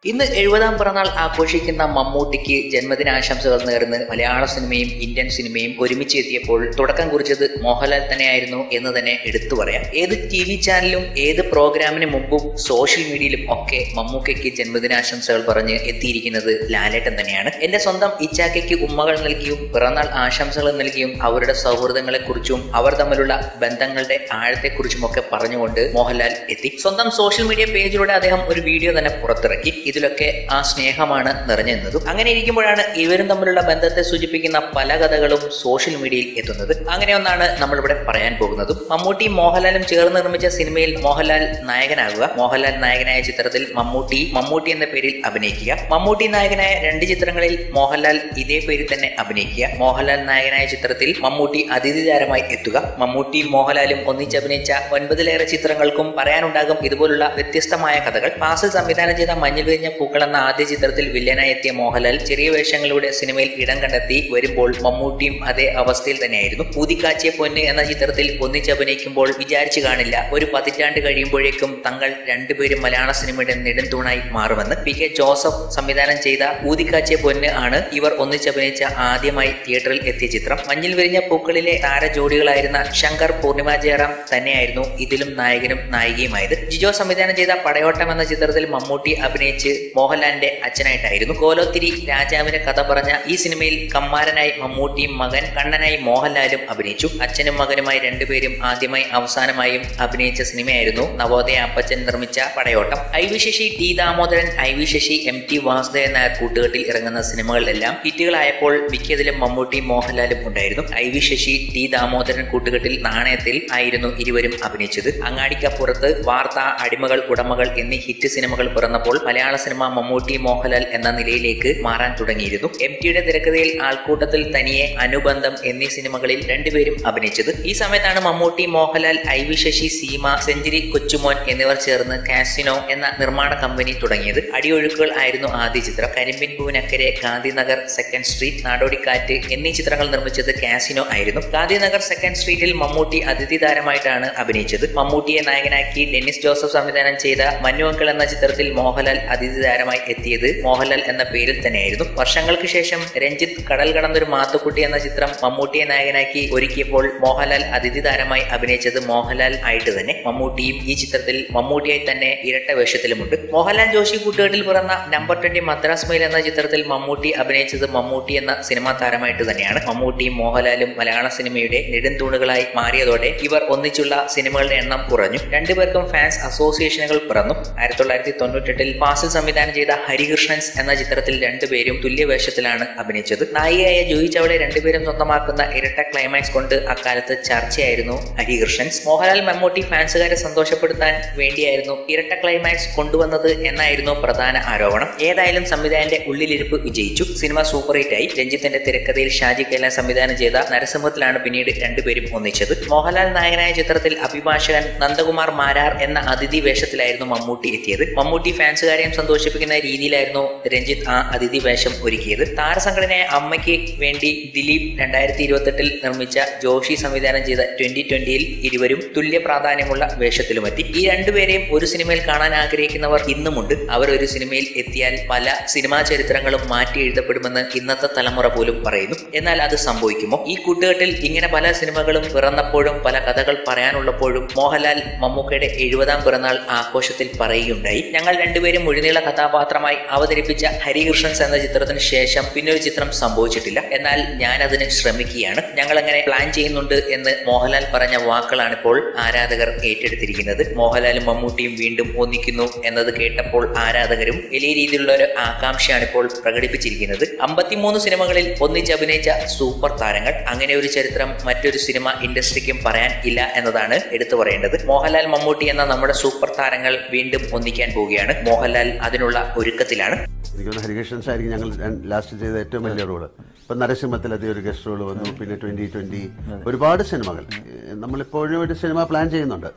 ഇന്ന് എഴുപതാം പിറന്നാൾ ആഘോഷിക്കുന്ന മമ്മൂട്ടിക്ക് ജന്മദിനാശംസകൾ നേർന്ന് മലയാള സിനിമയും ഇന്ത്യൻ സിനിമയും ഒരുമിച്ച് എത്തിയപ്പോൾ തുടക്കം കുറിച്ചത് മോഹൻലാൽ തന്നെയായിരുന്നു എന്ന് തന്നെ എടുത്തു പറയാം ഏത് ടി വി ചാനലും ഏത് പ്രോഗ്രാമിന് മുമ്പും സോഷ്യൽ മീഡിയയിലും ഒക്കെ മമ്മൂക്കയ്ക്ക് ജന്മദിനാശംസകൾ പറഞ്ഞ് എത്തിയിരിക്കുന്നത് ലാലേട്ടൻ തന്നെയാണ് എന്റെ സ്വന്തം ഇച്ചാക്കയ്ക്ക് ഉമ്മകൾ നൽകിയും പിറന്നാൾ ആശംസകൾ നൽകിയും അവരുടെ സൗഹൃദങ്ങളെക്കുറിച്ചും അവർ തമ്മിലുള്ള ബന്ധങ്ങളുടെ ആഴത്തെക്കുറിച്ചും ഒക്കെ പറഞ്ഞുകൊണ്ട് മോഹൻലാൽ എത്തി സ്വന്തം സോഷ്യൽ മീഡിയ പേജിലൂടെ അദ്ദേഹം ഒരു വീഡിയോ തന്നെ പുറത്തിറക്കി ഇതിലൊക്കെ ആ സ്നേഹമാണ് നിറഞ്ഞിരുന്നതും അങ്ങനെ ഇരിക്കുമ്പോഴാണ് ഇവരും തമ്മിലുള്ള ബന്ധത്തെ സൂചിപ്പിക്കുന്ന പല കഥകളും സോഷ്യൽ മീഡിയയിൽ എത്തുന്നത് അങ്ങനെ ഒന്നാണ് നമ്മളിവിടെ പറയാൻ പോകുന്നതും മമ്മൂട്ടി മോഹൻലാലും ചേർന്ന് നിർമ്മിച്ച സിനിമയിൽ മോഹൻലാൽ നായകനാകുക മോഹൻലാൽ നായകനായ ചിത്രത്തിൽ മമ്മൂട്ടി മമ്മൂട്ടി എന്ന പേരിൽ അഭിനയിക്കുക മമ്മൂട്ടി നായകനായ രണ്ട് ചിത്രങ്ങളിൽ മോഹൻലാൽ ഇതേ പേരിൽ തന്നെ അഭിനയിക്കുക മോഹൻലാൽ നായകനായ ചിത്രത്തിൽ മമ്മൂട്ടി അതിഥി താരമായി എത്തുക മമ്മൂട്ടിയും മോഹൻലാലും ഒന്നിച്ച് അഭിനയിച്ച ഒൻപതിലേറെ ചിത്രങ്ങൾക്കും പറയാനുണ്ടാകും ഇതുപോലുള്ള വ്യത്യസ്തമായ കഥകൾ ഫാസിൽ സംവിധാനം ചെയ്ത മഞ്ഞിൽ വിരിഞ്ഞ പൂക്കൾ എന്ന ആദ്യ ചിത്രത്തിൽ വില്ലനായി എത്തിയ മോഹൻലാൽ ചെറിയ വേഷങ്ങളിലൂടെ സിനിമയിൽ ഇടം കണ്ടെത്തി വരുമ്പോൾ മമ്മൂട്ടിയും അതേ അവസ്ഥയിൽ തന്നെയായിരുന്നു പൂതിക്കാച്ചിയ പൊന്ന് എന്ന ചിത്രത്തിൽ ഒന്നിച്ച് അഭിനയിക്കുമ്പോൾ വിചാരിച്ചു കാണില്ല ഒരു പതിറ്റാണ്ട് കഴിയുമ്പോഴേക്കും തങ്ങൾ രണ്ടുപേരും മലയാള സിനിമയുടെ നെടുംതൂണായി മാറുമെന്ന് പി കെ ജോസഫ് സംവിധാനം ചെയ്ത ഊതിക്കാച്ചിയ പൊന്ന് ആണ് ഇവർ ഒന്നിച്ച് അഭിനയിച്ച ആദ്യമായി തിയേറ്ററിൽ എത്തിയ ചിത്രം മഞ്ഞിൽ വിരിഞ്ഞ പൂക്കളിലെ താരജോഡികളായിരുന്ന ശങ്കർ പൂർണിമ ജയറാം തന്നെയായിരുന്നു ഇതിലും നായകനും നായികയുമായത് ജിജോ സംവിധാനം ചെയ്ത പടയോട്ടം എന്ന ചിത്രത്തിൽ മമ്മൂട്ടി അഭിനയിച്ച് മോഹൻലാലിന്റെ അച്ഛനായിട്ടായിരുന്നു കോലോത്തിരി രാജാവിന്റെ കഥ പറഞ്ഞ ഈ സിനിമയിൽ കമ്മാരനായി മമ്മൂട്ടിയും മകൻ കണ്ണനായി മോഹൻലാലും അഭിനയിച്ചു അച്ഛനും മകനുമായി രണ്ടുപേരും ആദ്യമായി അവസാനമായും അഭിനയിച്ച സിനിമയായിരുന്നു നവോദയ അപ്പച്ചൻ നിർമ്മിച്ച Padayottam I V Sasi T Damodaran I V Sasi M T Vasudevan Nair കൂട്ടുകെട്ടിൽ ഇറങ്ങുന്ന സിനിമകളിലെല്ലാം ഹിറ്റുകളായപ്പോൾ മിക്കതിലും മമ്മൂട്ടിയും മോഹൻലാലും ഉണ്ടായിരുന്നു I V Sasi T Damodaran കൂട്ടുകെട്ടിൽ നാണയത്തിൽ ആയിരുന്നു ഇരുവരും അഭിനയിച്ചത് അങ്ങാടിക്കപ്പുറത്ത് വാർത്ത അടിമകൾ ഉടമകൾ എന്നീ ഹിറ്റ് സിനിമകൾ പിറന്നപ്പോൾ മലയാള സിനിമ മമ്മൂട്ടി മോഹൻലാൽ എന്ന നിലയിലേക്ക് മാറാൻ തുടങ്ങിയിരുന്നു എം ടിയുടെ തിരക്കഥയിൽ ആൾക്കൂട്ടത്തിൽ തനിയെ അനുബന്ധം എന്നീ സിനിമകളിൽ രണ്ടുപേരും അഭിനയിച്ചത് ഈ സമയത്താണ് Mammootty Mohanlal I V Sasi Seema Century Kochumon എന്നിവർ ചേർന്ന് കാസിനോ എന്ന നിർമ്മാണ കമ്പനി തുടങ്ങിയത് അടിയൊഴുക്കുകൾ ആയിരുന്നു ആദ്യ ചിത്രം കരിമ്പിൻ പൂവിനക്കരെ ഗാന്ധിനഗർ സെക്കൻഡ് സ്ട്രീറ്റ് നാടോടിക്കാറ്റ് എന്നീ ചിത്രങ്ങൾ നിർമ്മിച്ചത് കാസിനോ ആയിരുന്നു ഗാന്ധിനഗർ സെക്കൻഡ് സ്ട്രീറ്റിൽ മമ്മൂട്ടി അതിഥി താരമായിട്ടാണ് അഭിനയിച്ചത് മമ്മൂട്ടിയെ നായകനാക്കി ഡെന്നിസ് ജോസഫ് സംവിധാനം ചെയ്ത മഞ്ഞുവങ്കൾ എന്ന ചിത്രത്തിൽ മോഹൻലാൽ അതിഥി താരമായി എത്തിയത് മോഹൻലാൽ എന്ന പേരിൽ തന്നെയായിരുന്നു വർഷങ്ങൾക്ക് ശേഷം രഞ്ജിത്ത് കടൽ കടന്നൊരു മാത്തുക്കുട്ടി എന്ന ചിത്രം മമ്മൂട്ടിയെ നായകനാക്കി ഒരുക്കിയപ്പോൾ മോഹൻലാൽ അതിഥി താരമായി അഭിനയിച്ചത് മോഹൻലാൽ ആയിട്ട് തന്നെ മമ്മൂട്ടിയും ഈ ചിത്രത്തിൽ മമ്മൂട്ടിയായി തന്നെ ഇരട്ട വേഷത്തിലുമുണ്ട് മോഹൻലാൽ ജോഷി കൂട്ടുകെട്ടിൽ പിറന്ന നമ്പർ ട്വന്റി മദ്രാസ് മെയിൽ എന്ന ചിത്രത്തിൽ മമ്മൂട്ടി അഭിനയിച്ചത് മമ്മൂട്ടി എന്ന സിനിമാ താരമായിട്ട് തന്നെയാണ് മമ്മൂട്ടിയും മോഹൻലാലും മലയാള സിനിമയുടെ നെടുന്തൂണുകളായി മാറിയതോടെ ഇവർ ഒന്നിച്ചുള്ള സിനിമകളുടെ എണ്ണം കുറഞ്ഞു രണ്ടുപേർക്കും ഫാൻസ് അസോസിയേഷനുകൾ പിറന്നു ആയിരത്തി തൊള്ളായിരത്തി തൊണ്ണൂറ്റെട്ടിൽ ഫാസിൽ സംവിധാനം ചെയ്ത ഹരികൃഷ്ണൻസ് എന്ന ചിത്രത്തിൽ രണ്ടുപേരും തുല്യവേഷത്തിലാണ് അഭിനയിച്ചത് നായികയായ ജൂഹി ചവളെ രണ്ടുപേരും സ്വന്തമാക്കുന്ന ഇരട്ട ക്ലൈമാക്സ് കൊണ്ട് അക്കാലത്ത് ചർച്ചയായിരുന്നു ഹരികൃഷ്ണൻസ് മോഹൻലാൽ മമ്മൂട്ടി ഫാൻസുകാരെ സന്തോഷപ്പെടുത്താൻ വേണ്ടിയായിരുന്നു ഇരട്ട ക്ലൈമാക്സ് കൊണ്ടുവന്നത് എന്നായിരുന്നു പ്രധാന ആരോപണം ഏതായാലും സംവിധായകന്റെ ഉള്ളിലിരിപ്പ് വിജയിച്ചു സിനിമ സൂപ്പർ ഹിറ്റ് ആയി രഞ്ജിത്തിന്റെ തിരക്കഥയിൽ ഷാജി കൈലാൻ സംവിധാനം ചെയ്ത നരസിംഹത്തിലാണ് പിന്നീട് രണ്ടുപേരും ഒന്നിച്ചത് മോഹൻലാൽ നായകനായ ചിത്രത്തിൽ അഭിഭാഷകൻ നന്ദകുമാർ മാരാർ എന്ന അതിഥി വേഷത്തിലായിരുന്നു മമ്മൂട്ടി എത്തിയത് മമ്മൂട്ടി ഫാൻസുകാരെയും സന്തോഷിപ്പിക്കുന്ന രീതിയിലായിരുന്നു രഞ്ജിത്ത് ആ അതിഥി വേഷം ഒരുക്കിയത് താരസംഘടനയായ അമ്മയ്ക്ക് വേണ്ടി ദിലീപ് രണ്ടായിരത്തി ഇരുപത്തെട്ടിൽ നിർമ്മിച്ച ജോഷി സംവിധാനം ചെയ്ത ട്വന്റി ട്വന്റിയിൽ ഇരുവരും തുല്യ പ്രാധാന്യമുള്ള വേഷത്തിലുമെത്തി ഈ രണ്ടുപേരെയും ഒരു സിനിമയിൽ കാണാൻ ആഗ്രഹിക്കുന്നവർ ഇന്നുമുണ്ട് അവർ ഒരു സിനിമയിൽ എത്തിയാൽ പല സിനിമാ ചരിത്രങ്ങളും മാറ്റി എഴുതപ്പെടുമെന്ന് ഇന്നത്തെ തലമുറ പോലും പറയുന്നു എന്നാൽ അത് സംഭവിക്കുമോ ഈ കൂട്ടുകെട്ടിൽ ഇങ്ങനെ പല സിനിമകളും പിറന്നപ്പോഴും പല കഥകൾ പറയാനുള്ളപ്പോഴും മോഹൻലാൽ മമ്മൂക്കയുടെ എഴുപതാം പിറന്നാൾ ആഘോഷത്തിൽ പറയുകയുണ്ടായി ഞങ്ങൾ രണ്ടുപേരും മുഴുനീള കഥാപാത്രമായി അവതരിപ്പിച്ച ഹരികൃഷ്ണൻസ് എന്ന ചിത്രത്തിന് ശേഷം പിന്നൊരു ചിത്രം സംഭവിച്ചിട്ടില്ല എന്നാൽ ഞാൻ അതിന് ശ്രമിക്കുകയാണ് ഞങ്ങൾ അങ്ങനെ പ്ലാൻ ചെയ്യുന്നുണ്ട് എന്ന് മോഹൻലാൽ പറഞ്ഞ വാക്കുകളാണിപ്പോൾ ആരാധകർ ഏറ്റെടുത്തിരിക്കുന്നത് മോഹൻലാലും മമ്മൂട്ടിയും വീണ്ടും ഒന്നിക്കുന്നു എന്നത് കേട്ടപ്പോൾ ആരാധകരും വലിയ രീതിയിലുള്ള ഒരു ആകാംക്ഷയാണ് ഇപ്പോൾ പ്രകടിപ്പിച്ചിരിക്കുന്നത് അമ്പത്തിമൂന്ന് സിനിമകളിൽ ഒന്നിച്ച് അഭിനയിച്ച സൂപ്പർ താരങ്ങൾ അങ്ങനെ ഒരു ചരിത്രം മറ്റൊരു സിനിമ ഇൻഡസ്ട്രിക്കും പറയാൻ ഇല്ല എന്നതാണ് എടുത്തു പറയേണ്ടത് മോഹൻലാൽ മമ്മൂട്ടി എന്ന നമ്മുടെ സൂപ്പർ താരങ്ങൾ വീണ്ടും ഒന്നിക്കാൻ പോവുകയാണ് മോഹൻലാൽ അതിനുള്ള ഒരുക്കത്തിലാണ് എനിക്ക് തോന്നുന്നു ഹരികൃഷ്ണൻസ് ആയിരിക്കും ഞങ്ങൾ ലാസ്റ്റ് ചെയ്ത ഏറ്റവും വലിയ റോള് ഇപ്പം നരസിംഹത്തിൽ അതേ ഒരു ഗസ്റ്റ് റോള് വന്നു പിന്നെ ട്വന്റി ട്വന്റി ഒരുപാട് സിനിമകൾ ഏഹ് നമ്മളിപ്പോഴും ഒരു സിനിമ പ്ലാൻ ചെയ്യുന്നുണ്ട്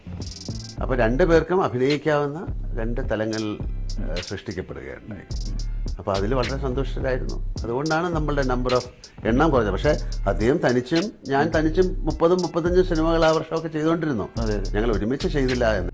അപ്പോൾ രണ്ടു പേർക്കും അഭിനയിക്കാവുന്ന രണ്ട് തലങ്ങൾ ഏഹ് സൃഷ്ടിക്കപ്പെടുകയുണ്ടായി അപ്പോൾ അതിൽ വളരെ സന്തുഷ്ടരായിരുന്നു അതുകൊണ്ടാണ് നമ്മളുടെ നമ്പർ ഓഫ് എണ്ണം കുറഞ്ഞത് പക്ഷേ അദ്ദേഹം തനിച്ചും ഞാൻ തനിച്ചും മുപ്പതും മുപ്പത്തഞ്ചും സിനിമകൾ ആ വർഷമൊക്കെ ചെയ്തുകൊണ്ടിരുന്നു ഞങ്ങൾ ഒരുമിച്ച് ചെയ്തില്ല എന്ന്